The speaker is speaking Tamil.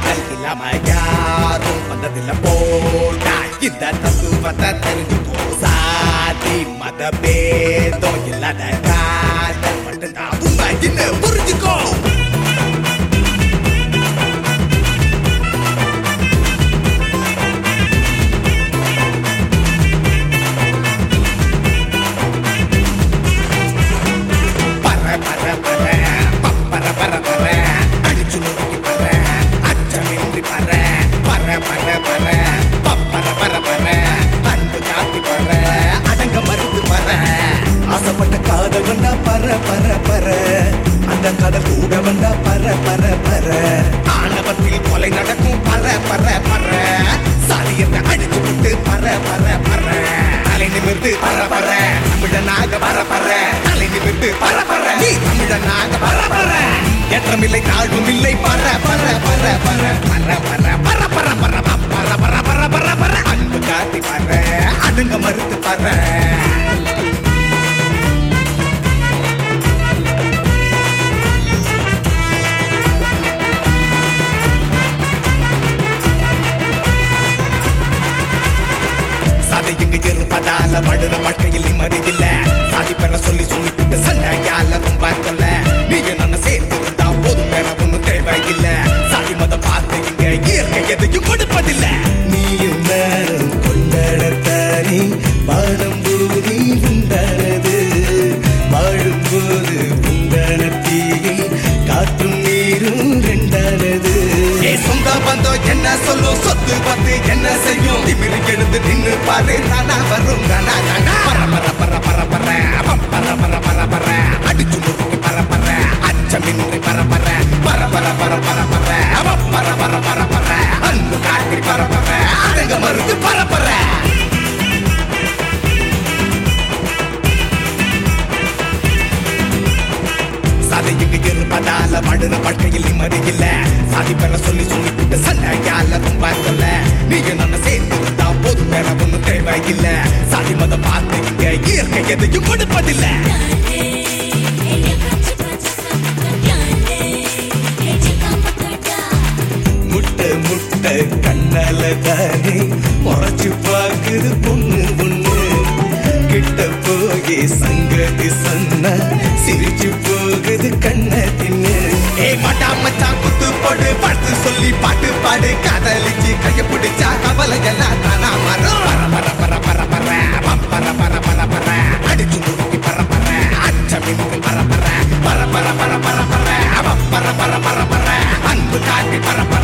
காதல் இல்லாம யாரும் வந்ததில்ல போடா இந்த தத்துவத்தை தெரிஞ்சு போ சாதி மத பேதம் இல்லாத காதல் மட்டும்தான் உண்மை இன்னும் புரிஞ்சுக்கோ பர பர பர பப்பர பர பர அடிச்சு நொறுக்கி பர அச்சமின்றி பர பர பர பர பப்பர பர பர அன்பு காட்டி பர அடங்க மறுத்து பர ஆசைப்பட்ட காதல் வந்தா பர பர பர அந்த காதல் கூட வந்தா பர பர பர ஆணவத்தில் கொலை நடக்கும் பர பர பர சாலியத்தை அடிச்சு விட்டு பர பர பர தலை நிமிர்ந்து பர பர தமிழனாக பர பர தலை நிமிர்ந்து பர பர நீ தமிழனாக பர பர ஏற்றமில்லை தாழ்வும் இல்லை பர பர பர பர பர பர பர பர பர பர பர பர பர பர அன்பு காட்டி பர அடுங்க மறுத்து பர சாதை இங்கு இருப்பதால படுற வாழ்க்கையில் நிம்மதி இல்ல சாதி பெற சொல்லி சொல்லிட்டு சண்டையால ரொம்ப இருக்கல நீங்க நம்ம சேர்த்து இருந்தா போதும் வேற ஒண்ணும் தேவையில்ல சாதி மத பார்த்து இங்க இயற்கை எதையும் கொடுப்பதில்ல நீயும் நானும் கொண்டாடத்தானே வாழும் போது உண்டானது வாழும் போது உண்டான தீயில் காற்றும் நீரும் ரெண்டானது ஏ சொந்த பந்தம் என்ன சொல்லும் சொத்து பத்து என்ன செய்யும் திமிரு எழுந்து நின்னு பாரு தானா வரும் தானா தானா பர பர பர பர பர பர பர பர பர அடிச்சு நொறுக்கி பர பர அச்சமின்றி பர பர பர பர பர பர பர பர பர பர பர அன்பு காட்டி பர பர அடங்க மறுத்து பர பர சாதை இங்கு இருப்பதால படுற வாழ்க்கையில் நிம்மதி இல்ல சாதி பெற சொல்லி சொல்லிட்டு சண்டையால ரொம்ப இருக்கல நீங்க நம்ம சேர்ந்து இருந்தா போதும் வேற ஒண்ணும் தேவையில்ல சாதி மதம் பார்த்து இங்க இயற்கை எதையும் கொடுப்பதில்ல முட்டை முட்டை கண்ணால தானே முறைச்சு பாக்குது பொண்ணு பொண்ணு கிட்ட போய் சங்கதி சொன்ன சிரிச்சு போகுது கண்ண தின்னு ஏ மாட்டா மச்சான் குத்து போடு பார்த்து சொல்லி பாட்டு பாடு காதலிச்சு கைய பிடிச்சா கவலை எல்லாம் தானா மரம் பர பர பர பர பர பர பர பர பர அடிச்சு நொறுக்கி பர பர அச்சமின்றி பர பர பர பர பர பர பர பர பர பர பர அன்பு காட்டி பர பர